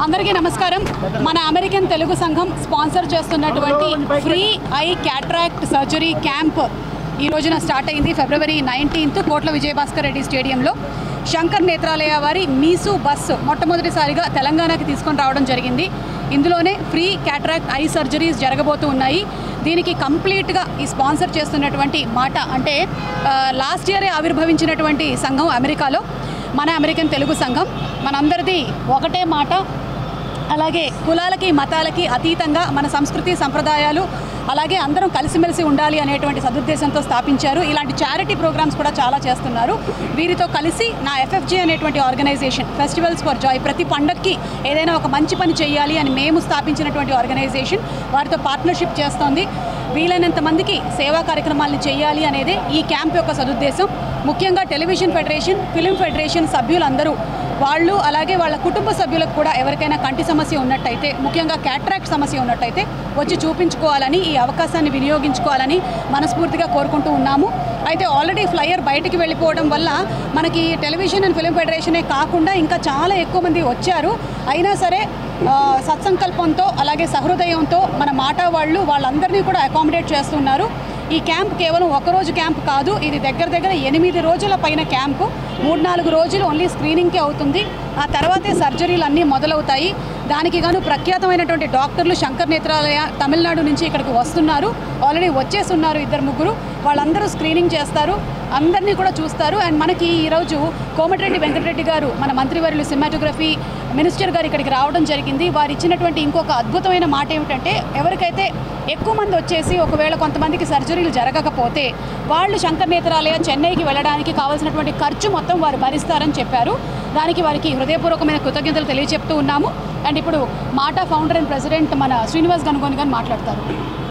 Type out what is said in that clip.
అందరికీ నమస్కారం మన అమెరికన్ తెలుగు సంఘం స్పాన్సర్ చేస్తున్నటువంటి free eye cataract surgery camp ఈ రోజున స్టార్ట్ అయింది ఫిబ్రవరి నైన్టీన్త్ కోట్ల విజయభాస్కర్ రెడ్డి స్టేడియంలో శంకర్ నేత్రాలయ వారి మీసు బస్ మొట్టమొదటిసారిగా తెలంగాణకి తీసుకొని రావడం జరిగింది ఇందులోనే ఫ్రీ క్యాట్రాక్ట్ ఐ సర్జరీస్ జరగబోతూ ఉన్నాయి దీనికి కంప్లీట్గా ఈ స్పాన్సర్ చేస్తున్నటువంటి మాట అంటే లాస్ట్ ఇయరే ఆవిర్భవించినటువంటి సంఘం అమెరికాలో మన అమెరికన్ తెలుగు సంఘం మనందరిది ఒకటే మాట అలాగే కులాలకి మతాలకి అతీతంగా మన సంస్కృతి సంప్రదాయాలు అలాగే అందరం కలిసిమెలిసి ఉండాలి అనేటువంటి సదుద్దేశంతో స్థాపించారు ఇలాంటి చారిటీ ప్రోగ్రామ్స్ కూడా చాలా చేస్తున్నారు వీరితో కలిసి నా ఎఫ్ఎఫ్జే అనేటువంటి ఆర్గనైజేషన్ ఫెస్టివల్స్ ఫర్ జాయ్ ప్రతి పండక్కి ఏదైనా ఒక మంచి పని చేయాలి అని మేము స్థాపించినటువంటి ఆర్గనైజేషన్ వారితో పార్ట్నర్షిప్ చేస్తోంది వీలైనంత మందికి సేవా కార్యక్రమాలను చేయాలి అనేదే ఈ క్యాంప్ యొక్క సదుద్దేశం ముఖ్యంగా టెలివిజన్ ఫెడరేషన్ ఫిలిం ఫెడరేషన్ సభ్యులందరూ వాళ్ళు అలాగే వాళ్ళ కుటుంబ సభ్యులకు కూడా ఎవరికైనా కంటి సమస్య ఉన్నట్టయితే ముఖ్యంగా క్యాట్రాక్ట్ సమస్య ఉన్నట్టయితే వచ్చి చూపించుకోవాలని ఈ అవకాశాన్ని వినియోగించుకోవాలని మనస్ఫూర్తిగా కోరుకుంటూ ఉన్నాము అయితే ఆల్రెడీ ఫ్లయర్ బయటికి వెళ్ళిపోవడం వల్ల మనకి టెలివిజన్ అండ్ ఫిలిం ఫెడరేషనే కాకుండా ఇంకా చాలా ఎక్కువ మంది వచ్చారు అయినా సరే ఆ, సత్సంకల్పంతో అలాగే సహృదయంతో మన మాట వాళ్ళు వాళ్ళందరినీ కూడా అకామిడేట్ చేస్తున్నారు ఈ క్యాంప్ కేవలం ఒక రోజు క్యాంప్ కాదు ఇది దగ్గర దగ్గర ఎనిమిది రోజుల పైన క్యాంపు మూడు నాలుగు రోజులు ఓన్లీ స్క్రీనింగ్కే అవుతుంది ఆ తర్వాతే సర్జరీలు అన్నీ మొదలవుతాయి దానికి గాను ప్రఖ్యాతమైనటువంటి డాక్టర్లు శంకర్ నేత్రాలయ తమిళనాడు నుంచి ఇక్కడికి వస్తున్నారు ఆల్రెడీ వచ్చేస్తున్నారు ఇద్దరు ముగ్గురు వాళ్ళందరూ స్క్రీనింగ్ చేస్తారు అందరినీ కూడా చూస్తారు అండ్ మనకి ఈరోజు కోమటిరెడ్డి వెంకటరెడ్డి గారు మన మంత్రివర్యులు సినిమాటోగ్రఫీ మినిస్టర్ గారు ఇక్కడికి రావడం జరిగింది వారు ఇచ్చినటువంటి ఇంకొక అద్భుతమైన మాట ఏమిటంటే ఎవరికైతే ఎక్కువ మంది వచ్చేసి ఒకవేళ కొంతమందికి సర్జరీలు జరగకపోతే వాళ్ళు శంకర్ నేత్రాలయ చెన్నైకి వెళ్ళడానికి కావాల్సినటువంటి ఖర్చు మొత్తం వారు భరిస్తారని చెప్పారు దానికి వారికి హృదయపూర్వకమైన కృతజ్ఞతలు తెలియజెప్తూ ఉన్నాము అండ్ ఇప్పుడు మాటా ఫౌండర్ అండ్ ప్రెసిడెంట్ మన శ్రీనివాస్ గనుగోని గారు మాట్లాడతారు